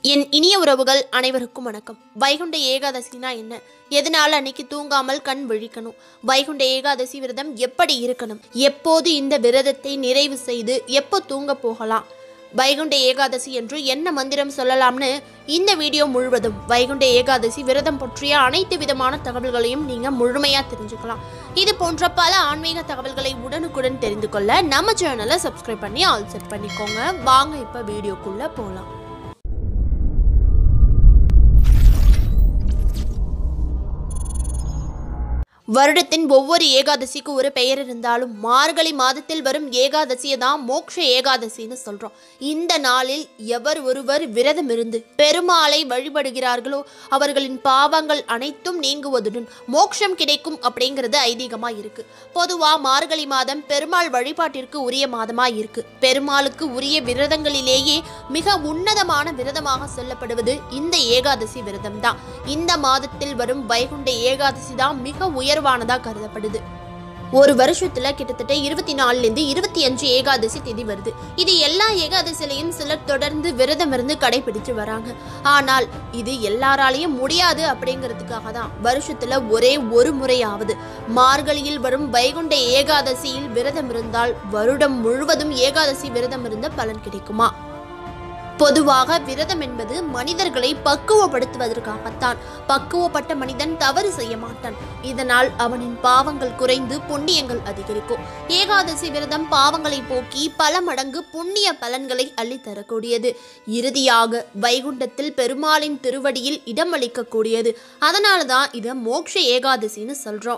என் இனிய உறவுகள் அனைவருக்கும் வணக்கம் வைகுண்ட ஏகாதசினா என்ன எதனால அன்னைக்கு தூங்காமல் கண் விழிக்கணும் வைகுண்ட ஏகாதசி விரதம் எப்படி இருக்கணும் எப்போது இந்த விரதத்தை நிறைவு செய்து எப்போ தூங்க போகலாம் வைகுண்ட ஏகாதசி என்று என்ன மந்திரம் சொல்லலாம்னு இந்த வீடியோ முழுவதும் வைகுண்ட ஏகாதசி விரதம் பற்றிய அனைத்து விதமான தகவல்களையும் நீங்க முழுமையா தெரிஞ்சுக்கலாம் இது போன்ற பல ஆன்மீக தகவல்களை உடனுக்குடன் தெரிந்து கொள்ள நம்ம சேனலை சப்ஸ்கிரைப் பண்ணி ஆல் செட் பண்ணிக்கோங்க வாங்க இப்ப வீடியோக்குள்ள போலாம் வருடத்தின் ஒவ்வொரு ஏகாதசிக்கு ஒரு பெயர் இருந்தாலும் மார்கழி மாதத்தில் வரும் ஏகாதசியை தான் மோட்ச ஏகாதசின்னு சொல்றோம் இந்த நாளில் எவர் ஒருவர் விரதம் இருந்து பெருமாளை வழிபடுகிறார்களோ அவர்களின் பாவங்கள் அனைத்தும் நீங்குவதுடன் மோட்சம் கிடைக்கும் அப்படிங்கிறது ஐதீகமா இருக்கு பொதுவா மார்கழி மாதம் பெருமாள் வழிபாட்டிற்கு உரிய மாதமா இருக்கு பெருமாளுக்கு உரிய விரதங்களிலேயே மிக உன்னதமான விரதமாக சொல்லப்படுவது இந்த ஏகாதசி விரதம் தான் இந்த மாதத்தில் வரும் வைகுண்ட ஏகாதசி தான் மிக உயர்வானதா கருதப்படுது ஒரு வருஷத்துல கிட்டத்தட்ட இருபத்தி நாலுல இருந்து இருபத்தி அஞ்சு ஏகாதசி திதி வருது இது எல்லா ஏகாதசிலையும் சிலர் தொடர்ந்து விரதம் இருந்து கடைபிடிச்சு வராங்க ஆனால் இது எல்லாராலையும் முடியாது அப்படிங்கிறதுக்காக தான் வருஷத்துல ஒரே ஒரு முறையாவது மார்கழியில் வரும் வைகுண்ட ஏகாதசியில் விரதம் இருந்தால் வருடம் முழுவதும் ஏகாதசி விரதம் இருந்த பலன் கிடைக்குமா பொதுவாக விரதம் என்பது மனிதர்களை பக்குவப்படுத்துவதற்காகத்தான் பக்குவப்பட்ட மனிதன் தவறு செய்ய மாட்டான் இதனால் அவனின் பாவங்கள் குறைந்து புண்ணியங்கள் அதிகரிக்கும் ஏகாதசி விரதம் பாவங்களை போக்கி பல மடங்கு புண்ணிய பலன்களை அள்ளித் தரக்கூடியது இறுதியாக வைகுண்டத்தில் பெருமாளின் திருவடியில் இடமளிக்கக்கூடியது அதனால தான் இதை மோட்ச ஏகாதசின்னு சொல்றோம்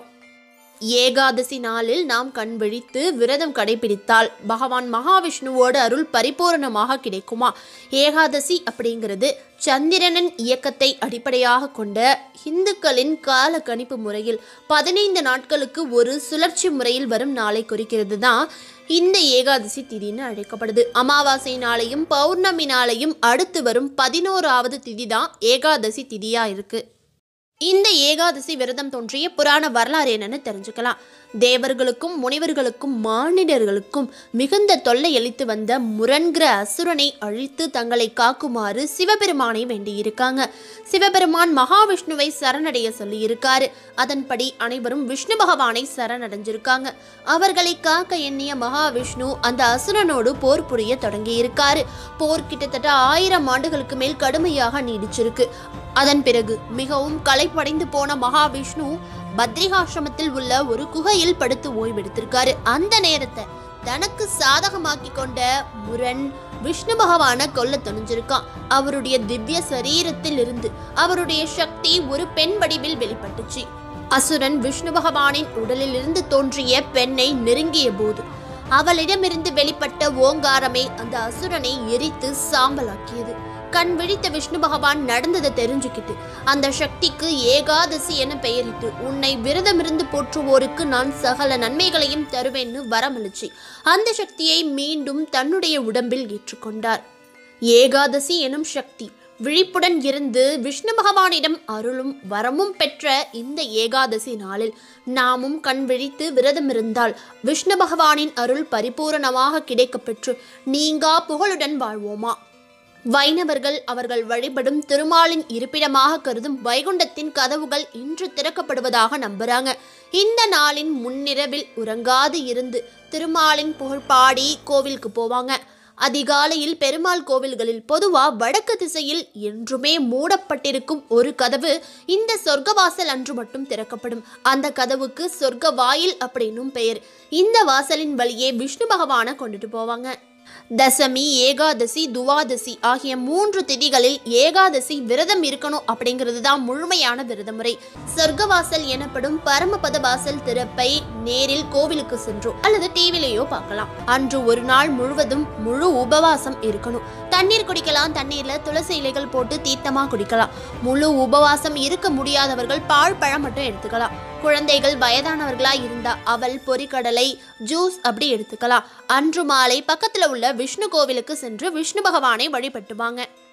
ஏகாதசி நாளில் நாம் கண் விழித்து விரதம் கடைபிடித்தால் பகவான் மகாவிஷ்ணுவோட அருள் பரிபூரணமாக கிடைக்குமா ஏகாதசி அப்படிங்கிறது சந்திரனின் இயக்கத்தை அடிப்படையாக கொண்ட இந்துக்களின் கால கணிப்பு முறையில் பதினைந்து நாட்களுக்கு ஒரு சுழற்சி முறையில் வரும் நாளை குறிக்கிறது தான் இந்த ஏகாதசி திதின்னு அழைக்கப்படுது அமாவாசை நாளையும் பௌர்ணமி நாளையும் அடுத்து வரும் பதினோராவது திதி தான் ஏகாதசி திதியா இருக்கு இந்த ஏகாதசி விரதம் தோன்றிய புராண வரலாறு என்னன்னு தெரிஞ்சுக்கலாம் தேவர்களுக்கும் முனிவர்களுக்கும் மானிடர்களுக்கும் மிகுந்த தொல்லை அளித்து வந்த முரண்கிற அசுரனை அழித்து தங்களை காக்குமாறு சிவபெருமானை வேண்டியிருக்காங்க சிவபெருமான் மகாவிஷ்ணுவை சரணடைய சொல்லியிருக்காரு அதன்படி அனைவரும் விஷ்ணு பகவானை சரணடைஞ்சிருக்காங்க அவர்களை காக்க எண்ணிய மகாவிஷ்ணு அந்த அசுரனோடு போர் புரிய தொடங்கியிருக்காரு போர் கிட்டத்தட்ட ஆயிரம் ஆண்டுகளுக்கு மேல் கடுமையாக நீடிச்சிருக்கு அதன் பிறகு மிகவும் களைப்படைந்து போன மகாவிஷ்ணு பத்ரிகாசிரமத்தில் உள்ள ஒரு குகையில் படுத்து ஓய்வெடுத்திருக்காரு அந்த நேரத்தை தனக்கு சாதகமாக்கி கொண்ட முரண் விஷ்ணு பகவான கொல்ல துணிஞ்சிருக்கான் அவருடைய திவ்ய சரீரத்தில் இருந்து அவருடைய சக்தி ஒரு பெண் வடிவில் வெளிப்பட்டுச்சு அசுரன் விஷ்ணு பகவானின் உடலில் இருந்து தோன்றிய பெண்ணை நெருங்கிய போது அவளிடமிருந்து வெளிப்பட்ட ஓங்காரமே அந்த அசுரனை எரித்து சாம்பலாக்கியது கண் விழித்த விஷ்ணு பகவான் நடந்ததை தெரிஞ்சுக்கிட்டு அந்த சக்திக்கு ஏகாதசி என பெயரிட்டு உன்னை விரதமிருந்து போற்றுவோருக்கு நான் சகல நன்மைகளையும் தருவேன்னு வரமளிச்சு அந்த சக்தியை மீண்டும் தன்னுடைய உடம்பில் ஏற்றுக்கொண்டார் ஏகாதசி எனும் சக்தி விழிப்புடன் இருந்து விஷ்ணு பகவானிடம் அருளும் வரமும் பெற்ற இந்த ஏகாதசி நாளில் நாமும் கண் விழித்து விரதம் இருந்தால் விஷ்ணு பகவானின் அருள் பரிபூரணமாக கிடைக்கப்பெற்று நீங்கா புகழுடன் வாழ்வோமா வைணவர்கள் அவர்கள் வழிபடும் திருமாலின் இருப்பிடமாக கருதும் வைகுண்டத்தின் கதவுகள் இன்று திறக்கப்படுவதாக நம்புறாங்க இந்த நாளின் முன்னிரவில் உறங்காது இருந்து திருமாலின் புகழ் பாடி கோவிலுக்கு போவாங்க அதிகாலையில் பெருமாள் கோவில்களில் பொதுவா வடக்கு திசையில் என்றுமே மூடப்பட்டிருக்கும் ஒரு கதவு இந்த சொர்க்கவாசல் அன்று மட்டும் திறக்கப்படும் அந்த கதவுக்கு சொர்க்க வாயில் அப்படின்னும் பெயர் இந்த வாசலின் வழியே விஷ்ணு பகவானை கொண்டுட்டு போவாங்க தசமி ஏகாதசி துவாதசி ஆகிய மூன்று திதிகளில் ஏகாதசி விரதம் இருக்கணும் அப்படிங்கிறது தான் முழுமையான விரத முறை சொர்க்கவாசல் எனப்படும் பரமபத வாசல் திறப்பை நேரில் கோவிலுக்கு சென்றோ அல்லது டிவிலேயோ பார்க்கலாம் அன்று ஒரு நாள் முழுவதும் முழு உபவாசம் இருக்கணும் தண்ணீர் குடிக்கலாம் தண்ணீர்ல துளசி இலைகள் போட்டு தீர்த்தமா குடிக்கலாம் முழு உபவாசம் இருக்க முடியாதவர்கள் பால் பழம் மட்டும் எடுத்துக்கலாம் குழந்தைகள் வயதானவர்களா இருந்தா அவல் பொரிக்கடலை ஜூஸ் அப்படி எடுத்துக்கலாம் அன்று மாலை பக்கத்துல உள்ள விஷ்ணு கோவிலுக்கு சென்று விஷ்ணு பகவானை வழிபட்டுவாங்க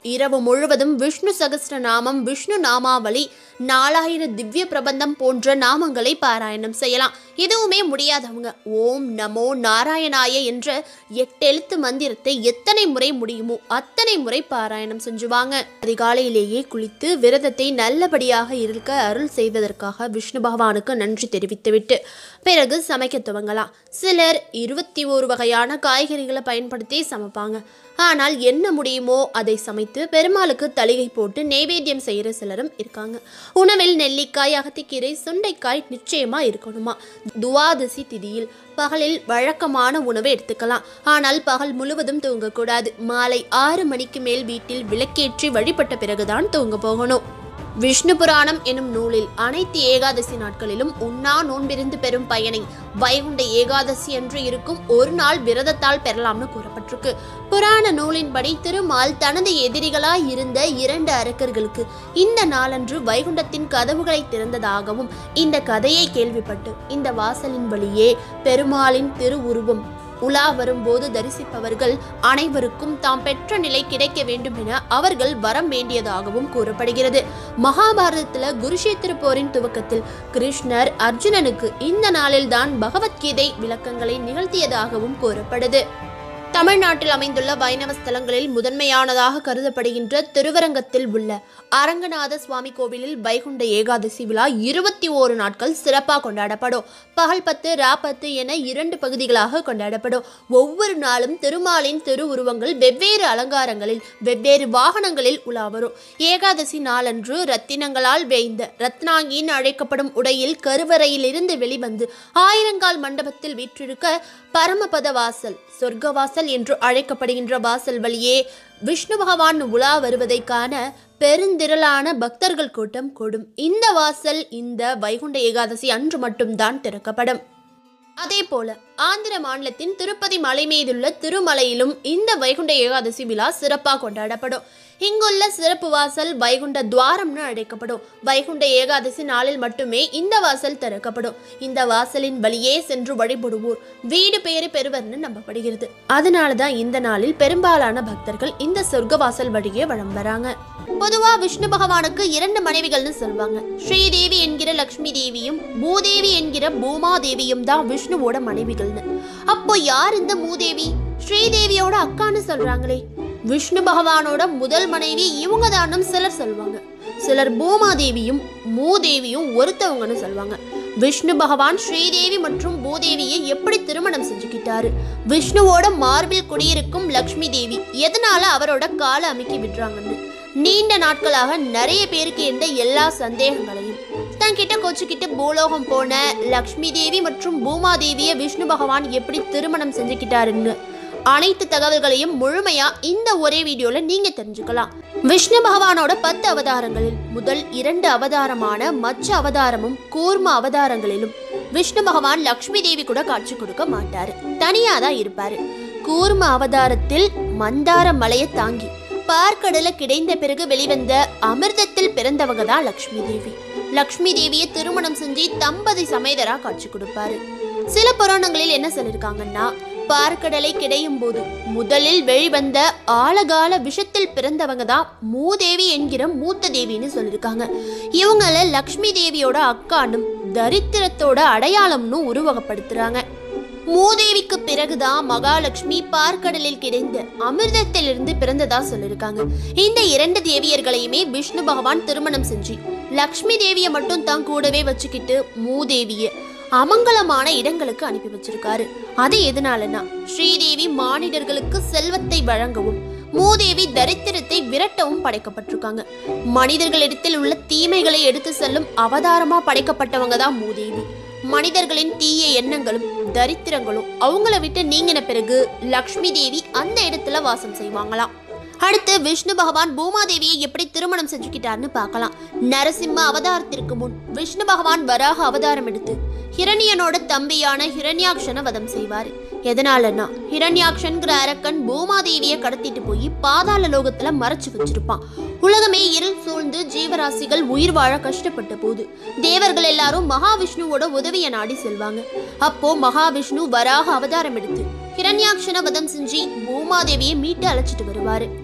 இரவு முழுவதும் விஷ்ணு சகஸ்ர நாமம் விஷ்ணு நாமாவளி நாலாயிர திவ்ய பிரபந்தம் போன்ற நாமங்களை பாராயணம் செய்யலாம் எதுவுமே முடியாதவங்க ஓம் நமோ நாராயணாய என்ற எட்டெழுத்து மந்திரத்தை எத்தனை முறை முடியுமோ அத்தனை முறை பாராயணம் செஞ்சுவாங்க அதிகாலையிலேயே குளித்து விரதத்தை நல்லபடியாக இருக்க அருள் செய்வதற்காக விஷ்ணு பகவானுக்கு நன்றி தெரிவித்துவிட்டு பிறகு சமைக்க துவங்கலாம் சிலர் இருபத்தி ஒரு வகையான காய்கறிகளை பயன்படுத்தி சமைப்பாங்க ஆனால் என்ன முடியுமோ அதை சமைத்து பெருமாளுக்கு தளிகை போட்டு நெய்வேத்தியம் செய்கிற சிலரும் இருக்காங்க உணவில் நெல்லிக்காய் அகத்திக்கீரை சுண்டைக்காய் நிச்சயமா இருக்கணுமா துவாதசி திதியில் பகலில் வழக்கமான உணவை எடுத்துக்கலாம் ஆனால் பகல் முழுவதும் தூங்கக்கூடாது மாலை ஆறு மணிக்கு மேல் வீட்டில் விளக்கேற்றி வழிபட்ட பிறகுதான் தூங்க போகணும் விஷ்ணு புராணம் எனும் நூலில் அனைத்து ஏகாதசி நாட்களிலும் உண்ணா நோன்பிருந்து பெறும் பயனை வைகுண்ட ஏகாதசி என்று இருக்கும் ஒரு நாள் விரதத்தால் பெறலாம்னு கூறப்பட்டிருக்கு புராண நூலின்படி திருமால் தனது எதிரிகளாய் இருந்த இரண்டு அரக்கர்களுக்கு இந்த நாளன்று வைகுண்டத்தின் கதவுகளை திறந்ததாகவும் இந்த கதையை கேள்விப்பட்டு இந்த வாசலின் வழியே பெருமாளின் திருவுருவம் உலா வரும்போது தரிசிப்பவர்கள் அனைவருக்கும் தாம் பெற்ற நிலை கிடைக்க வேண்டும் என அவர்கள் வரம் வேண்டியதாகவும் கூறப்படுகிறது மகாபாரதத்துல குருஷேத்திர போரின் துவக்கத்தில் கிருஷ்ணர் அர்ஜுனனுக்கு இந்த நாளில்தான் பகவத்கீதை விளக்கங்களை நிகழ்த்தியதாகவும் கூறப்படுது தமிழ்நாட்டில் அமைந்துள்ள வைணவ ஸ்தலங்களில் முதன்மையானதாக கருதப்படுகின்ற திருவரங்கத்தில் உள்ள அரங்கநாத சுவாமி கோவிலில் வைகுண்ட ஏகாதசி விழா இருபத்தி ஓரு நாட்கள் சிறப்பாக கொண்டாடப்படும் பகல் பத்து ரா பத்து என இரண்டு பகுதிகளாக கொண்டாடப்படும் ஒவ்வொரு நாளும் திருமாலின் திருவுருவங்கள் வெவ்வேறு அலங்காரங்களில் வெவ்வேறு வாகனங்களில் உலா வரும் ஏகாதசி நாளன்று ரத்தினங்களால் வேய்ந்த ரத்னாங்கின்னு அழைக்கப்படும் உடையில் கருவறையிலிருந்து வெளிவந்து ஆயிரங்கால் மண்டபத்தில் வீற்றிருக்க பரமபத வாசல் சொர்க்கவாசல் என்று அழைக்கப்படுகின்ற வாசல் வழியே விஷ்ணு பகவான் உலா வருவதை காண பெருந்திரளான பக்தர்கள் கூட்டம் கூடும் இந்த வாசல் இந்த வைகுண்ட ஏகாதசி அன்று மட்டும்தான் திறக்கப்படும் அதே போல ஆந்திர மாநிலத்தின் திருப்பதி மலை மீதுள்ள திருமலையிலும் இந்த வைகுண்ட ஏகாதசி விழா சிறப்பாக கொண்டாடப்படும் இங்குள்ள சிறப்பு வாசல் வைகுண்ட துவாரம்னு அழைக்கப்படும் வைகுண்ட ஏகாதசி நாளில் மட்டுமே இந்த வாசல் திறக்கப்படும் இந்த வாசலின் வழியே சென்று வழிபடுவோர் வீடு பேறு பெறுவர்னு நம்பப்படுகிறது அதனால தான் இந்த நாளில் பெரும்பாலான பக்தர்கள் இந்த சொர்க்க வாசல் வழியே வலம் வராங்க பொதுவா விஷ்ணு பகவானுக்கு இரண்டு மனைவிகள்னு சொல்லுவாங்க ஸ்ரீதேவி என்கிற லக்ஷ்மி தேவியும் பூதேவி என்கிற பூமா தேவியும் தான் விஷ்ணுவோட மனைவிகள்னு அப்போ யார் இந்த மூதேவி ஸ்ரீதேவியோட அக்கான்னு சொல்றாங்களே விஷ்ணு பகவானோட முதல் மனைவி இவங்க தானும் சிலர் சொல்லுவாங்க சிலர் பூமாதேவியும் மூதேவியும் ஒருத்தவங்கன்னு சொல்லுவாங்க விஷ்ணு பகவான் ஸ்ரீதேவி மற்றும் பூதேவியை எப்படி திருமணம் செஞ்சுக்கிட்டாரு விஷ்ணுவோட மார்பில் குடியிருக்கும் லக்ஷ்மி தேவி எதனால அவரோட காலை அமுக்கி விடுறாங்கன்னு நீண்ட நாட்களாக நிறைய பேருக்கு இருந்த எல்லா சந்தேகங்களையும் தன்கிட்ட கொச்சுக்கிட்டு பூலோகம் போன லக்ஷ்மி தேவி மற்றும் பூமாதேவியை விஷ்ணு பகவான் எப்படி திருமணம் செஞ்சுக்கிட்டாருன்னு அனைத்து தகவல்களையும் முழுமையா இந்த ஒரே வீடியோல நீங்க தெரிஞ்சுக்கலாம் விஷ்ணு பகவானோட பத்து அவதாரங்களில் முதல் இரண்டு அவதாரமான மச்ச அவதாரமும் கூர்ம அவதாரங்களிலும் விஷ்ணு பகவான் லக்ஷ்மி தேவி கூட காட்சி கொடுக்க மாட்டாரு தனியா தான் இருப்பாரு கூர்ம அவதாரத்தில் மந்தார மலையை தாங்கி பார்க்கடல கிடைந்த பிறகு வெளிவந்த அமிர்தத்தில் பிறந்தவங்க தான் லக்ஷ்மி தேவி லக்ஷ்மி தேவியை திருமணம் செஞ்சு தம்பதி சமேதரா காட்சி கொடுப்பாரு சில புராணங்களில் என்ன சொல்லியிருக்காங்கன்னா பார்க்கடலை கிடையும் போது முதலில் வெளிவந்த ஆழகால விஷத்தில் பிறந்தவங்க தான் மூதேவி என்கிற மூத்த தேவின்னு சொல்லியிருக்காங்க இவங்கள லக்ஷ்மி தேவியோட அக்கானும் தரித்திரத்தோட அடையாளம்னு உருவகப்படுத்துறாங்க மூதேவிக்கு பிறகுதான் மகாலட்சுமி பார்க்கடலில் கிடைந்த அமிர்தத்திலிருந்து பிறந்ததா சொல்லியிருக்காங்க இந்த இரண்டு தேவியர்களையுமே விஷ்ணு பகவான் திருமணம் செஞ்சு லக்ஷ்மி தேவியை மட்டும் தான் கூடவே வச்சுக்கிட்டு மூதேவிய அமங்கலமான இடங்களுக்கு அனுப்பி வச்சிருக்காரு அது எதனாலனா ஸ்ரீதேவி மானிடர்களுக்கு செல்வத்தை வழங்கவும் மூதேவி தரித்திரத்தை விரட்டவும் படைக்கப்பட்டிருக்காங்க மனிதர்களிடத்தில் உள்ள தீமைகளை எடுத்து செல்லும் அவதாரமா படைக்கப்பட்டவங்க தான் மூதேவி மனிதர்களின் தீய எண்ணங்களும் தரித்திரங்களும் அவங்கள விட்டு நீங்கின பிறகு லக்ஷ்மி தேவி அந்த இடத்துல வாசம் செய்வாங்களாம் அடுத்து விஷ்ணு பகவான் பூமாதேவியை எப்படி திருமணம் செஞ்சுக்கிட்டார்னு பார்க்கலாம் நரசிம்ம அவதாரத்திற்கு முன் விஷ்ணு பகவான் வராக அவதாரம் எடுத்து ஹிரண்யனோட தம்பியான ஹிரண்யாக்ஷனை வதம் செய்வார் எதனாலன்னா ஹிரண்யாக்ஷன்கிற அரக்கன் பூமாதேவியை கடத்திட்டு போய் பாதாள லோகத்துல மறைச்சு வச்சிருப்பான் உலகமே இருள் சூழ்ந்து ஜீவராசிகள் உயிர் வாழ கஷ்டப்பட்ட போது தேவர்கள் எல்லாரும் மகாவிஷ்ணுவோட உதவியை நாடி செல்வாங்க அப்போ மகாவிஷ்ணு வராக அவதாரம் எடுத்து ஹிரண்யாக்ஷனை வதம் செஞ்சு பூமாதேவியை மீட்டு அழைச்சிட்டு வருவாரு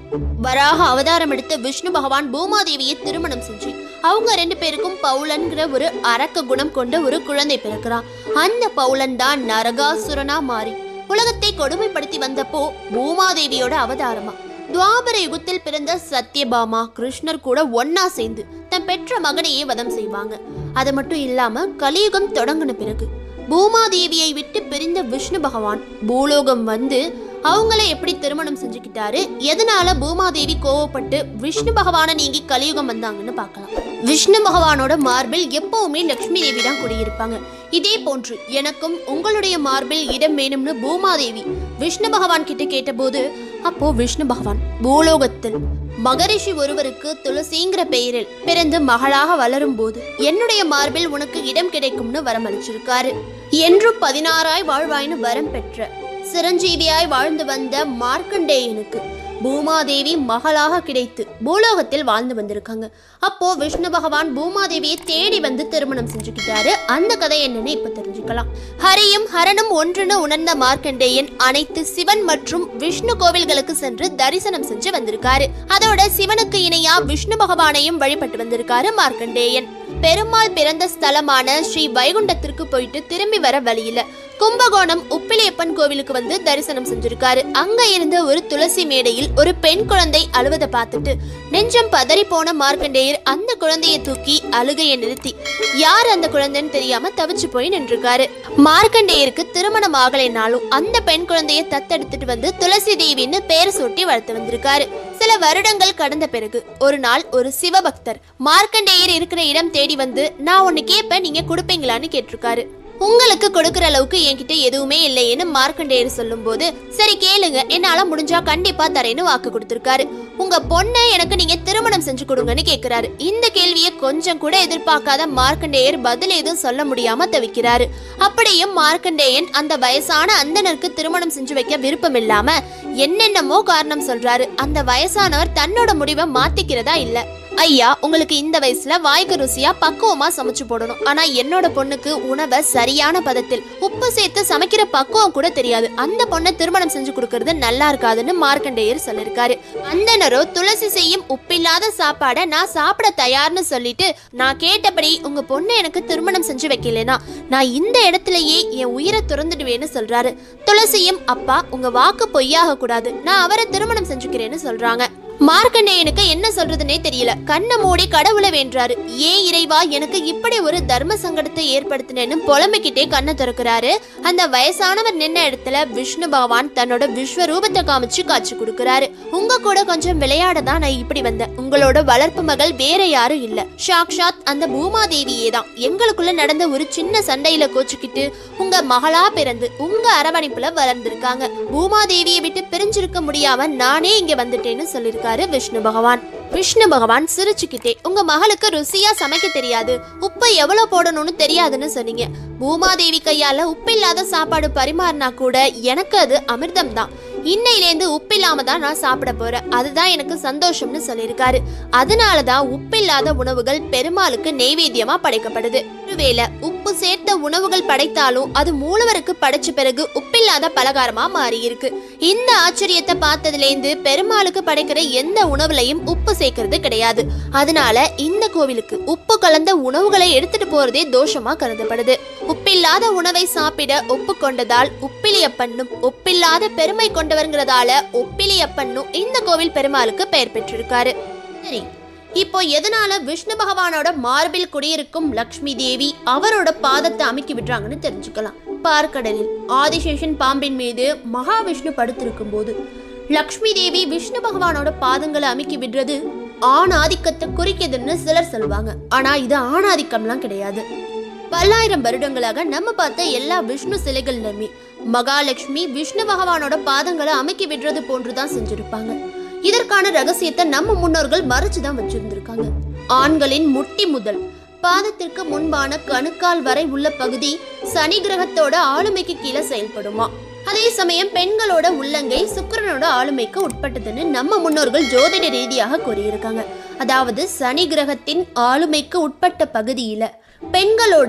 வராக அவதாரம் எடுத்த விஷ்ணு பகவான் பூமாதேவியை திருமணம் செஞ்சு அவங்க ரெண்டு பேருக்கும் பவுலன்கிற ஒரு அரக்க குணம் கொண்ட ஒரு குழந்தை பிறக்கிறான் அந்த பவுலன் தான் நரகாசுரனா மாறி உலகத்தை கொடுமைப்படுத்தி வந்தப்போ பூமாதேவியோட அவதாரமா துவாபர யுகத்தில் பிறந்த சத்யபாமா கிருஷ்ணர் கூட ஒன்னா சேர்ந்து தன் பெற்ற மகனையே வதம் செய்வாங்க அது மட்டும் இல்லாம கலியுகம் தொடங்கின பிறகு பூமாதேவியை விட்டு பிரிந்த விஷ்ணு பகவான் பூலோகம் வந்து அவங்கள எப்படி திருமணம் செஞ்சுக்கிட்டாரு எதனால பூமாதேவி கோவப்பட்டு விஷ்ணு பகவானை நீங்கி கலியுகம் வந்தாங்கன்னு பார்க்கலாம் விஷ்ணு பகவானோட மார்பில் எப்பவுமே லக்ஷ்மி தேவி தான் குடியிருப்பாங்க இதே போன்று எனக்கும் உங்களுடைய மார்பில் இடம் வேணும்னு பூமாதேவி விஷ்ணு பகவான் கிட்ட கேட்டபோது அப்போ விஷ்ணு பகவான் பூலோகத்தில் மகரிஷி ஒருவருக்கு துளசிங்கிற பெயரில் பிறந்து மகளாக வளரும் போது என்னுடைய மார்பில் உனக்கு இடம் கிடைக்கும்னு வரமளிச்சிருக்காரு என்றும் பதினாறாய் வாழ்வாய்னு வரம் பெற்ற சிரஞ்சீவியாய் வாழ்ந்து வந்த மார்க்கண்டேயனுக்கு பூமாதேவி மகளாக கிடைத்து பூலோகத்தில் வாழ்ந்து வந்திருக்காங்க அப்போ விஷ்ணு பகவான் பூமாதேவியை தேடி வந்து திருமணம் செஞ்சுக்கிட்டாரு அந்த கதை என்னன்னு இப்ப தெரிஞ்சுக்கலாம் ஹரியும் ஹரனும் ஒன்றுன்னு உணர்ந்த மார்க்கண்டேயன் அனைத்து சிவன் மற்றும் விஷ்ணு கோவில்களுக்கு சென்று தரிசனம் செஞ்சு வந்திருக்காரு அதோட சிவனுக்கு இணையா விஷ்ணு பகவானையும் வழிபட்டு வந்திருக்காரு மார்க்கண்டேயன் பெருமாள் பிறந்த ஸ்தலமான ஸ்ரீ வைகுண்டத்திற்கு போயிட்டு திரும்பி வர வழியில கும்பகோணம் உப்பிலியப்பன் கோவிலுக்கு வந்து தரிசனம் செஞ்சிருக்காரு அங்க இருந்த ஒரு துளசி மேடையில் ஒரு பெண் குழந்தை அழுவதை பார்த்துட்டு நெஞ்சம் பதறி போன மார்க்கண்டேயர் அந்த குழந்தையை தூக்கி அழுகையை நிறுத்தி யார் அந்த குழந்தைன்னு தெரியாம தவிச்சு போய் நின்றுருக்காரு மார்க்கண்டேயருக்கு திருமணம் ஆகலைனாலும் அந்த பெண் குழந்தையை தத்தெடுத்துட்டு வந்து துளசி தேவின்னு பேர் சூட்டி வளர்த்து வந்திருக்காரு சில வருடங்கள் கடந்த பிறகு ஒரு நாள் ஒரு சிவபக்தர் மார்க்கண்டேயர் இருக்கிற இடம் தேடி வந்து நான் ஒன்னு கேட்பேன் நீங்க கொடுப்பீங்களான்னு கேட்டிருக்காரு உங்களுக்கு கொடுக்கிற அளவுக்கு என்கிட்ட எதுவுமே இல்லையேன்னு மார்க்கண்டேயர் சொல்லும்போது சரி கேளுங்க என்னால முடிஞ்சா கண்டிப்பா தரேன்னு வாக்கு கொடுத்திருக்காரு உங்க பொண்ணை எனக்கு நீங்க திருமணம் செஞ்சு கொடுங்கன்னு கேக்குறாரு இந்த கேள்வியை கொஞ்சம் கூட எதிர்பார்க்காத மார்க்கண்டேயர் பதில் எதுவும் சொல்ல முடியாம தவிக்கிறாரு அப்படியும் மார்க்கண்டேயன் அந்த வயசான அந்தனருக்கு திருமணம் செஞ்சு வைக்க விருப்பம் இல்லாம என்னென்னமோ காரணம் சொல்றாரு அந்த வயசானவர் தன்னோட முடிவை மாத்திக்கிறதா இல்ல ஐயா உங்களுக்கு இந்த வயசுல வாய்க்கு ருசியா பக்குவமா சமைச்சு போடணும் ஆனா என்னோட பொண்ணுக்கு உணவை சரியான பதத்தில் உப்பு சேர்த்து சமைக்கிற பக்குவம் கூட தெரியாது அந்த பொண்ணை திருமணம் செஞ்சு கொடுக்கறது நல்லா இருக்காதுன்னு மார்க்கண்டேயர் சொல்லிருக்காரு அந்தனரோ துளசி செய்யும் உப்பில்லாத சாப்பாடை நான் சாப்பிட தயார்னு சொல்லிட்டு நான் கேட்டபடி உங்க பொண்ணை எனக்கு திருமணம் செஞ்சு வைக்கலனா நான் இந்த இடத்துலயே என் உயிரை துறந்துடுவேன்னு சொல்றாரு துளசியும் அப்பா உங்க வாக்கு பொய்யாக கூடாது நான் அவரை திருமணம் செஞ்சுக்கிறேன்னு சொல்றாங்க மார்க்கண்டேயனுக்கு என்ன சொல்றதுனே தெரியல கண்ணை மூடி கடவுளை வேண்டாரு ஏன் இறைவா எனக்கு இப்படி ஒரு தர்ம சங்கடத்தை ஏற்படுத்தினேன்னு புலம்பிக்கிட்டே கண்ணை திறக்கிறாரு அந்த வயசானவர் நின்ன இடத்துல விஷ்ணு பகவான் தன்னோட விஸ்வரூபத்தை காமிச்சு காட்சி கொடுக்கறாரு உங்க கூட கொஞ்சம் விளையாட தான் நான் இப்படி வந்தேன் உங்களோட வளர்ப்பு மகள் வேற யாரும் இல்ல சாக்ஷாத் அந்த பூமாதேவியே தான் எங்களுக்குள்ள நடந்த ஒரு சின்ன சண்டையில கோச்சுக்கிட்டு உங்க மகளா பிறந்து உங்க அரவணைப்புல வளர்ந்திருக்காங்க பூமாதேவியை விட்டு பிரிஞ்சிருக்க முடியாம நானே இங்க வந்துட்டேன்னு சொல்லியிருக்காரு விஷ்ணு பகவான் விஷ்ணு பகவான் சிரிச்சுக்கிட்டே உங்க மகளுக்கு ருசியா சமைக்க தெரியாது உப்பை எவ்வளவு போடணும்னு தெரியாதுன்னு சொன்னீங்க பூமாதேவி கையால உப்பில்லாத சாப்பாடு பரிமாறினா கூட எனக்கு அது அமிர்தம் தான் இன்னையிலேருந்து உப்பில்லாம தான் நான் சாப்பிட போறேன் அதுதான் எனக்கு சந்தோஷம்னு சொல்லியிருக்காரு அதனாலதான் உப்பில்லாத உணவுகள் பெருமாளுக்கு நெய்வேத்தியமா படைக்கப்படுது ஒருவேளை உப்பு சேர்த்த உணவுகள் படைத்தாலும் அது மூலவருக்கு படைச்ச பிறகு உப்பில்லாத பலகாரமா மாறி இருக்கு இந்த ஆச்சரியத்தை பார்த்ததுலேருந்து பெருமாளுக்கு படைக்கிற எந்த உணவுலையும் உப்பு சேர்க்கறது கிடையாது அதனால இந்த கோவிலுக்கு உப்பு கலந்த உணவுகளை எடுத்துட்டு போறதே தோஷமா கருதப்படுது உப்பில்லாத உணவை சாப்பிட ஒப்புக்கொண்டதால் உப்பிலியப்பண்ணும் உப்பில்லாத பெருமை கொண்டவர்ங்கிறதால ஒப்பிலியப்பண்ணும் இந்த கோவில் பெருமாளுக்கு பெயர் பெற்றிருக்காரு சரி இப்போ எதனால விஷ்ணு பகவானோட மார்பில் குடியிருக்கும் லக்ஷ்மி தேவி அவரோட பாதத்தை அமுக்கி விடுறாங்கன்னு தெரிஞ்சுக்கலாம் பார்க்கடலில் ஆதிசேஷன் பாம்பின் மீது மகாவிஷ்ணு படுத்திருக்கும் போது லக்ஷ்மி தேவி விஷ்ணு பகவானோட பாதங்களை அமுக்கி விடுறது ஆண் ஆதிக்கத்தை குறிக்குதுன்னு சிலர் சொல்லுவாங்க ஆனா இது ஆணாதிக்கம்லாம் கிடையாது பல்லாயிரம் வருடங்களாக நம்ம பார்த்த எல்லா விஷ்ணு சிலைகள்லுமே மகாலட்சுமி விஷ்ணு பகவானோட பாதங்களை அமுக்கி விடுறது போன்றுதான் செஞ்சிருப்பாங்க இதற்கான ரகசியத்தை நம்ம முன்னோர்கள் மறைச்சுதான் வச்சிருந்திருக்காங்க ஆண்களின் முட்டி முதல் பாதத்திற்கு முன்பான கணுக்கால் வரை உள்ள பகுதி சனி கிரகத்தோட ஆளுமைக்கு கீழே செயல்படுமா அதே சமயம் பெண்களோட உள்ளங்கை சுக்கிரனோட ஆளுமைக்கு உட்பட்டதுன்னு நம்ம முன்னோர்கள் ஜோதிட ரீதியாக கூறியிருக்காங்க அதாவது சனி கிரகத்தின் ஆளுமைக்கு உட்பட்ட பகுதியில பெண்களோட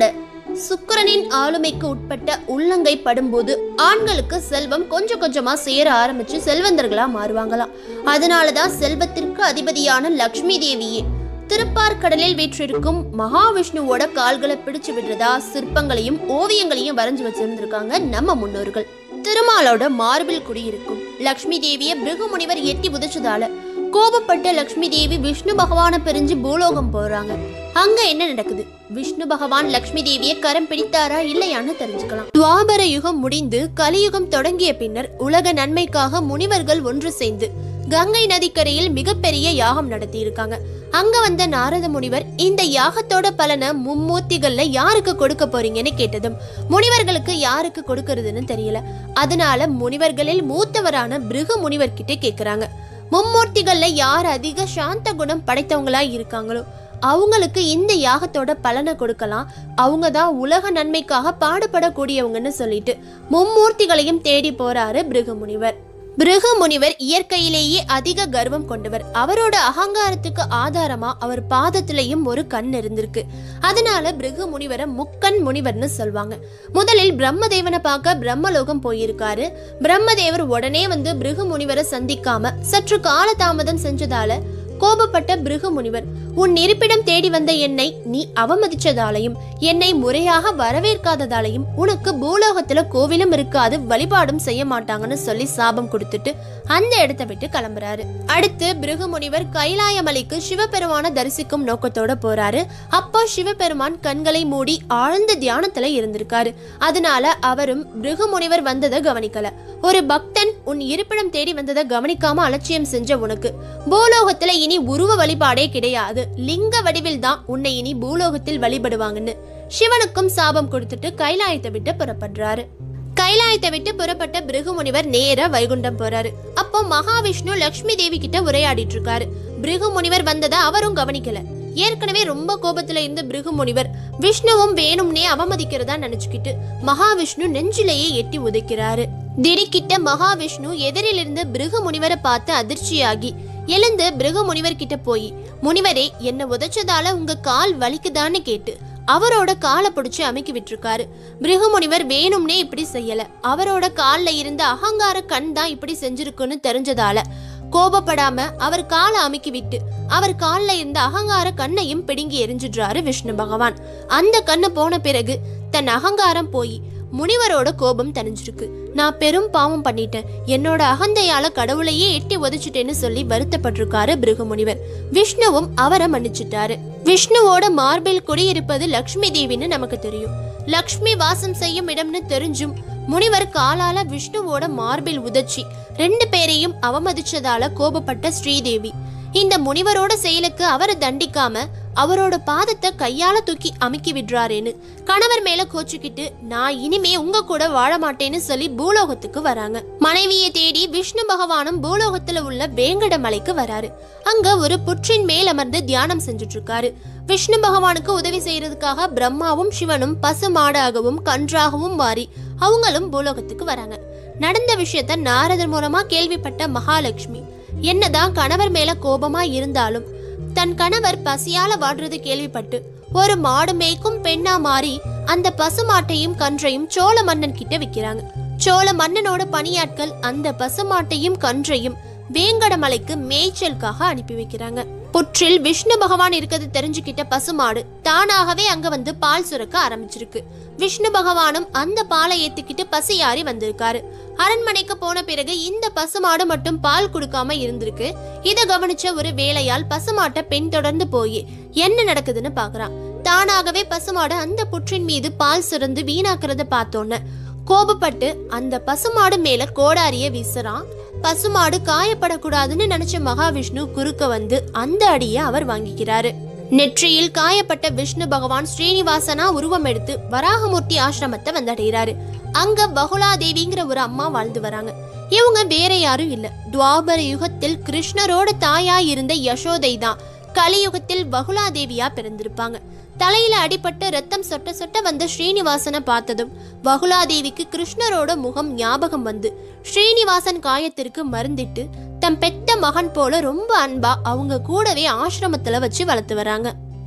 சுக்கிரனின் ஆளுமைக்கு உட்பட்ட உள்ளங்கை படும்போது ஆண்களுக்கு செல்வம் கொஞ்சம் கொஞ்சமா சேர ஆரம்பிச்சு செல்வந்தர்களா மாறுவாங்களாம் அதனாலதான் செல்வத்திற்கு அதிபதியான லக்ஷ்மி தேவியே திருப்பார்கடலில் வீற்றிருக்கும் மகாவிஷ்ணுவோட கால்களை பிடிச்சு விடுறதா சிற்பங்களையும் ஓவியங்களையும் வரைஞ்சு வச்சிருந்திருக்காங்க நம்ம முன்னோர்கள் திருமாலோட மார்பில் குடியிருக்கும் லக்ஷ்மி தேவிய பிருகு முனிவர் எட்டி உதைச்சதால கோபப்பட்ட லக்ஷ்மி தேவி விஷ்ணு பகவானை பிரிஞ்சு பூலோகம் போறாங்க அங்க என்ன நடக்குது விஷ்ணு பகவான் லக்ஷ்மி தேவியை கரம் பிடித்தாரா இல்லையான்னு தெரிஞ்சுக்கலாம் துவாபர யுகம் முடிந்து கலியுகம் தொடங்கிய பின்னர் உலக நன்மைக்காக முனிவர்கள் ஒன்று சேர்ந்து கங்கை நதிக்கரையில் மிகப்பெரிய யாகம் நடத்தி இருக்காங்க அங்க வந்த நாரத முனிவர் இந்த யாகத்தோட பலனை மும்மூர்த்திகள்ல யாருக்கு கொடுக்க போறீங்கன்னு கேட்டதும் முனிவர்களுக்கு யாருக்கு கொடுக்கறதுன்னு தெரியல அதனால முனிவர்களில் மூத்தவரான பிருகு முனிவர் கிட்ட கேக்குறாங்க மும்மூர்த்திகள்ல யார் அதிக சாந்த குணம் படைத்தவங்களா இருக்காங்களோ அவங்களுக்கு இந்த யாகத்தோட பலனை கொடுக்கலாம் அவங்க தான் உலக நன்மைக்காக பாடுபடக்கூடியவங்கன்னு சொல்லிட்டு மும்மூர்த்திகளையும் தேடி போறாரு பிருகு முனிவர் பிருகு முனிவர் இயற்கையிலேயே அதிக கர்வம் கொண்டவர் அவரோட அகங்காரத்துக்கு ஆதாரமா அவர் பாதத்திலையும் ஒரு கண் இருந்திருக்கு அதனால பிருகு முனிவரை முக்கண் முனிவர்னு சொல்வாங்க முதலில் பிரம்மதேவனை பார்க்க பிரம்மலோகம் போயிருக்காரு பிரம்மதேவர் உடனே வந்து பிருகு முனிவரை சந்திக்காம சற்று காலதாமதம் செஞ்சதால கோபப்பட்ட பிருகு முனிவர் உன் இருப்பிடம் தேடி வந்த என்னை நீ அவமதிச்சதாலையும் என்னை முறையாக வரவேற்காததாலையும் உனக்கு பூலோகத்துல கோவிலும் இருக்காது வழிபாடும் செய்ய மாட்டாங்கன்னு சொல்லி சாபம் கொடுத்துட்டு அந்த இடத்தை விட்டு கிளம்புறாரு அடுத்து பிருகு முனிவர் கைலாயமலைக்கு சிவபெருமான தரிசிக்கும் நோக்கத்தோட போறாரு அப்போ சிவபெருமான் கண்களை மூடி ஆழ்ந்த தியானத்துல இருந்திருக்காரு அதனால அவரும் பிருகு முனிவர் வந்ததை கவனிக்கல ஒரு பக்தன் உன் இருப்பிடம் தேடி வந்ததை கவனிக்காம அலட்சியம் செஞ்ச உனக்கு பூலோகத்துல இனி உருவ வழிபாடே கிடையாது லிங்க வடிவில் தான் உன்னை இனி பூலோகத்தில் வழிபடுவாங்கன்னு சிவனுக்கும் சாபம் கொடுத்துட்டு கைலாயத்தை விட்டு புறப்படுறாரு கைலாயத்தை விட்டு புறப்பட்ட பிருகு முனிவர் நேரா வைகுண்டம் போறாரு அப்போ மகாவிஷ்ணு லக்ஷ்மி தேவி கிட்ட உரையாடிட்டு இருக்காரு பிருகு முனிவர் வந்ததை அவரும் கவனிக்கல ஏற்கனவே ரொம்ப கோபத்துல இருந்த பிருகு முனிவர் விஷ்ணுவும் வேணும்னே அவமதிக்கிறதா நினைச்சுக்கிட்டு மகாவிஷ்ணு நெஞ்சிலேயே எட்டி உதைக்கிறாரு திடுக்கிட்ட மகாவிஷ்ணு எதிரிலிருந்து பிருகு முனிவரை பார்த்து அதிர்ச்சியாகி எழுந்து பிருகு முனிவர் கிட்ட போய் முனிவரே என்ன உதைச்சதால உங்க கால் வலிக்குதான்னு கேட்டு அவரோட காலை பிடிச்சு அமுக்கி விட்டுருக்காரு பிருகு முனிவர் வேணும்னே இப்படி செய்யல அவரோட கால்ல இருந்த அகங்கார கண் தான் இப்படி செஞ்சிருக்குன்னு தெரிஞ்சதால கோபப்படாம அவர் காலை அமுக்கி விட்டு அவர் கால்ல இருந்த அகங்கார கண்ணையும் பிடுங்கி எரிஞ்சிடுறாரு விஷ்ணு பகவான் அந்த கண்ணு போன பிறகு தன் அகங்காரம் போய் முனிவரோட கோபம் தணிஞ்சிருக்கு நான் பெரும் பாவம் பண்ணிட்டேன் என்னோட அகந்தையால கடவுளையே எட்டி உதைச்சிட்டேன்னு சொல்லி வருத்தப்பட்டிருக்காரு பிருகு முனிவர் விஷ்ணுவும் அவரை மன்னிச்சிட்டாரு விஷ்ணுவோட மார்பில் குடியிருப்பது லக்ஷ்மி தேவின்னு நமக்கு தெரியும் லக்ஷ்மி வாசம் செய்யும் இடம்னு தெரிஞ்சும் முனிவர் காலால விஷ்ணுவோட மார்பில் உதைச்சி ரெண்டு பேரையும் அவமதிச்சதால கோபப்பட்ட ஸ்ரீதேவி இந்த முனிவரோட செயலுக்கு அவரை தண்டிக்காம அவரோட பாதத்தை கையால தூக்கி அமுக்கி விடுறாரேன்னு கணவர் மேல கோச்சுக்கிட்டு நான் இனிமே உங்க கூட வாழ மாட்டேன்னு சொல்லி பூலோகத்துக்கு வராங்க மனைவியை தேடி விஷ்ணு பகவானும் பூலோகத்துல உள்ள வேங்கட மலைக்கு வராரு அங்க ஒரு புற்றின் மேல் அமர்ந்து தியானம் செஞ்சுட்டு இருக்காரு விஷ்ணு பகவானுக்கு உதவி செய்யறதுக்காக பிரம்மாவும் சிவனும் பசு மாடாகவும் கன்றாகவும் மாறி அவங்களும் பூலோகத்துக்கு வராங்க நடந்த விஷயத்த நாரதர் மூலமா கேள்விப்பட்ட மகாலட்சுமி என்னதான் கணவர் மேல கோபமா இருந்தாலும் தன் கணவர் பசியால வாடுறது கேள்விப்பட்டு ஒரு மாடு மேய்க்கும் பெண்ணா மாறி அந்த பசுமாட்டையும் கன்றையும் சோழ மன்னன் கிட்ட விக்கிறாங்க சோழ மன்னனோட பணியாட்கள் அந்த பசுமாட்டையும் கன்றையும் வேங்கடமலைக்கு மேய்ச்சலுக்காக அனுப்பி வைக்கிறாங்க புற்றில் விஷ்ணு பகவான் இருக்கிறது தெரிஞ்சுக்கிட்ட பசுமாடு தானாகவே அங்க வந்து பால் சுரக்க ஆரம்பிச்சிருக்கு விஷ்ணு பகவானும் அந்த பாலை ஏத்துக்கிட்டு பசியாறி வந்திருக்காரு அரண்மனைக்கு போன பிறகு இந்த பசுமாடு மட்டும் பால் கொடுக்காம இருந்திருக்கு இதை கவனிச்ச ஒரு வேலையால் பசுமாட்டை பெண் தொடர்ந்து போய் என்ன நடக்குதுன்னு பாக்குறான் தானாகவே பசுமாடு அந்த புற்றின் மீது பால் சுரந்து வீணாக்குறத பார்த்தோன்னு கோபப்பட்டு அந்த பசுமாடு மேல கோடாரிய வீசுறான் பசுமாடு காயப்படக்கூடாதுன்னு நினைச்ச மகாவிஷ்ணு குறுக்க வந்து அந்த அடியை அவர் வாங்கிக்கிறாரு நெற்றியில் காயப்பட்ட விஷ்ணு பகவான் ஸ்ரீனிவாசனா உருவம் எடுத்து வராகமூர்த்தி ஆசிரமத்தை வந்தடைகிறாரு அங்க பகுலாதேவிங்கிற ஒரு அம்மா வாழ்ந்து வராங்க இவங்க வேற யாரும் இல்ல துவாபர யுகத்தில் கிருஷ்ணரோட தாயா இருந்த யசோதை தான் கலியுகத்தில் பகுலாதேவியா பிறந்திருப்பாங்க தலையில அடிபட்டு ரத்தம் சொட்ட சொட்ட வந்த ஸ்ரீனிவாசனை பார்த்ததும் பகுலாதேவிக்கு கிருஷ்ணரோட முகம் ஞாபகம் வந்து ஸ்ரீனிவாசன் காயத்திற்கு மருந்திட்டு தம் பெத்த மகன் போல ரொம்ப அன்பா அவங்க கூடவே ஆசிரமத்துல வச்சு வளர்த்து வராங்க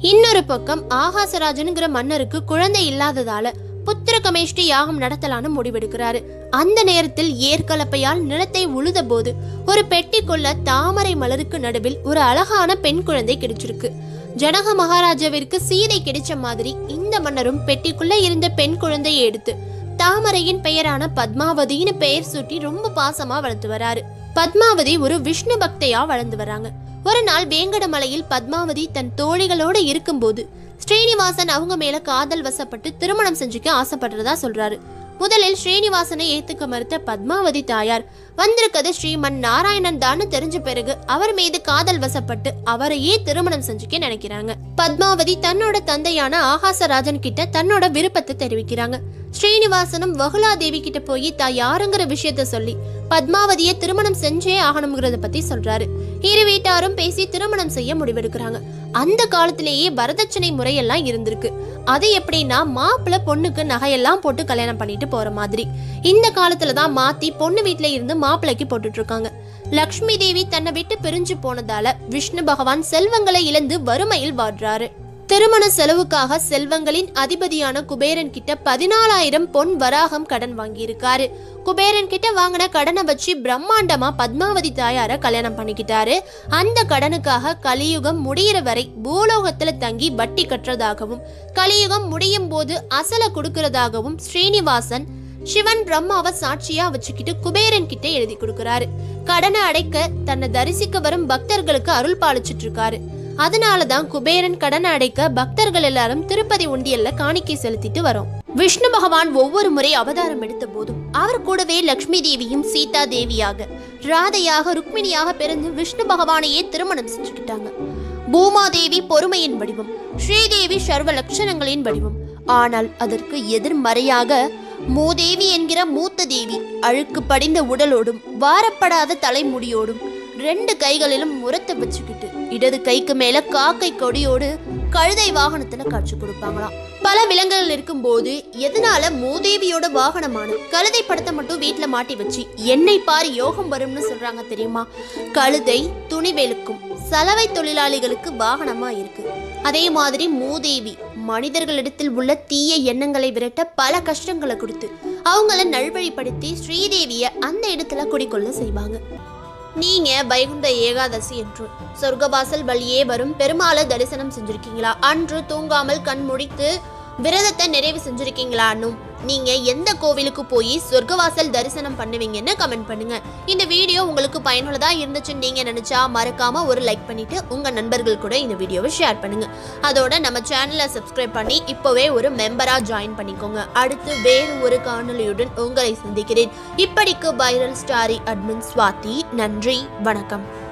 இன்னொரு பக்கம் ஆகாசராஜனுங்கிற மன்னருக்கு குழந்தை இல்லாததால புத்திர கமேஷ்டி யாகம் நடத்தலான்னு முடிவெடுக்கிறாரு அந்த நேரத்தில் ஏற்கலப்பையால் நிலத்தை உழுத போது ஒரு பெட்டிக்குள்ள தாமரை மலருக்கு நடுவில் ஒரு அழகான பெண் குழந்தை கிடைச்சிருக்கு ஜனக மகாராஜாவிற்கு சீதை கிடைச்ச மாதிரி இந்த மன்னரும் பெட்டிக்குள்ள இருந்த பெண் குழந்தையை எடுத்து தாமரையின் பெயரான பத்மாவதின்னு பெயர் சூட்டி ரொம்ப பாசமா வளர்த்து வராரு பத்மாவதி ஒரு விஷ்ணு பக்தையா வளர்ந்து வராங்க ஒரு நாள் வேங்கடமலையில் பத்மாவதி தன் தோழிகளோட இருக்கும்போது ஸ்ரீனிவாசன் அவங்க மேல காதல் வசப்பட்டு திருமணம் செஞ்சுக்க ஆசைப்படுறதா சொல்றாரு முதலில் ஸ்ரீனிவாசனை ஏத்துக்க மறுத்த பத்மாவதி தாயார் வந்திருக்கிறது ஸ்ரீமன் நாராயணன் தான்னு தெரிஞ்ச பிறகு அவர் மீது காதல் வசப்பட்டு அவரையே திருமணம் செஞ்சுக்க நினைக்கிறாங்க பத்மாவதி தன்னோட தந்தையான ஆகாசராஜன் கிட்ட தன்னோட விருப்பத்தை தெரிவிக்கிறாங்க ஸ்ரீனிவாசனும் வகுலா தேவி கிட்ட போய் தான் யாருங்கிற விஷயத்த சொல்லி பத்மாவதியை திருமணம் செஞ்சே ஆகணுங்கிறத பத்தி சொல்றாரு இரு வீட்டாரும் பேசி திருமணம் செய்ய முடிவெடுக்கிறாங்க அந்த காலத்திலேயே வரதட்சணை முறையெல்லாம் இருந்திருக்கு அது எப்படின்னா மாப்பிள்ளை பொண்ணுக்கு நகையெல்லாம் போட்டு கல்யாணம் பண்ணிட்டு போற மாதிரி இந்த காலத்துல தான் மாத்தி பொண்ணு வீட்ல இருந்து மாப்பிள்ளைக்கு போட்டுட்டு இருக்காங்க லக்ஷ்மி தேவி தன்னை விட்டு பிரிஞ்சு போனதால விஷ்ணு பகவான் செல்வங்களை இழந்து வறுமையில் வாடுறாரு திருமண செலவுக்காக செல்வங்களின் அதிபதியான குபேரன் கிட்ட பதினாலாயிரம் பொன் வராகம் கடன் வாங்கியிருக்காரு குபேரன் கிட்ட வாங்கின கடனை வச்சு பிரம்மாண்டமா பத்மாவதி தாயார கல்யாணம் பண்ணிக்கிட்டாரு அந்த கடனுக்காக கலியுகம் முடியிற வரை பூலோகத்துல தங்கி வட்டி கட்டுறதாகவும் கலியுகம் முடியும் போது அசல கொடுக்கறதாகவும் ஸ்ரீனிவாசன் சிவன் பிரம்மாவை சாட்சியா வச்சுக்கிட்டு குபேரன் கிட்ட எழுதி கொடுக்கறாரு கடனை அடைக்க தன்னை தரிசிக்க வரும் பக்தர்களுக்கு அருள் பாலிச்சிட்டு இருக்காரு அதனாலதான் குபேரன் கடனை அடைக்க பக்தர்கள் எல்லாரும் திருப்பதி உண்டியல்ல காணிக்கை செலுத்திட்டு வரோம் விஷ்ணு பகவான் ஒவ்வொரு முறை அவதாரம் எடுத்த போதும் அவர் கூடவே லக்ஷ்மி தேவியும் சீதா தேவியாக ராதையாக ருக்மிணியாக பிறந்து விஷ்ணு பகவானையே திருமணம் செஞ்சுக்கிட்டாங்க பூமாதேவி பொறுமையின் வடிவம் ஸ்ரீதேவி சர்வ லட்சணங்களின் வடிவம் ஆனால் அதற்கு எதிர்மறையாக மூதேவி என்கிற மூத்த தேவி அழுக்கு படிந்த உடலோடும் வாரப்படாத தலைமுடியோடும் ரெண்டு கைகளிலும் முரத்தை வச்சுக்கிட்டு இடது கைக்கு மேல காக்கை கொடியோடு கழுதை வாகனத்துல காட்சி கொடுப்பாங்களாம் பல விலங்குகள் இருக்கும்போது எதனால மூதேவியோட வாகனமான கழுதை படத்தை மட்டும் வீட்டுல மாட்டி வச்சு என்னை பார் யோகம் வரும்னு சொல்றாங்க தெரியுமா கழுதை துணிவேலுக்கும் சலவை தொழிலாளிகளுக்கு வாகனமா இருக்கு அதே மாதிரி மூதேவி மனிதர்களிடத்தில் உள்ள தீய எண்ணங்களை விரட்ட பல கஷ்டங்களை கொடுத்து அவங்கள நல்வழிப்படுத்தி ஸ்ரீதேவிய அந்த இடத்துல குடிக்கொள்ள செய்வாங்க நீங்க வைகுண்ட ஏகாதசி என்று சொர்க்கவாசல் வழியே வரும் பெருமாளை தரிசனம் செஞ்சிருக்கீங்களா அன்று தூங்காமல் கண் முடித்து விரதத்தை நிறைவு செஞ்சிருக்கீங்களான்னும் நீங்க எந்த கோவிலுக்கு போய் சொர்க்கவாசல் தரிசனம் பண்ணுவீங்கன்னு கமெண்ட் பண்ணுங்க இந்த வீடியோ உங்களுக்கு பயனுள்ளதா இருந்துச்சுன்னு நீங்க நினைச்சா மறக்காம ஒரு லைக் பண்ணிட்டு உங்க நண்பர்கள் கூட இந்த வீடியோவை ஷேர் பண்ணுங்க அதோட நம்ம சேனலை சப்ஸ்கிரைப் பண்ணி இப்போவே ஒரு மெம்பரா ஜாயின் பண்ணிக்கோங்க அடுத்து வேறு ஒரு காணொளியுடன் உங்களை சந்திக்கிறேன் இப்படிக்கு வைரல் ஸ்டாரி அட்மின் ஸ்வாதி நன்றி வணக்கம்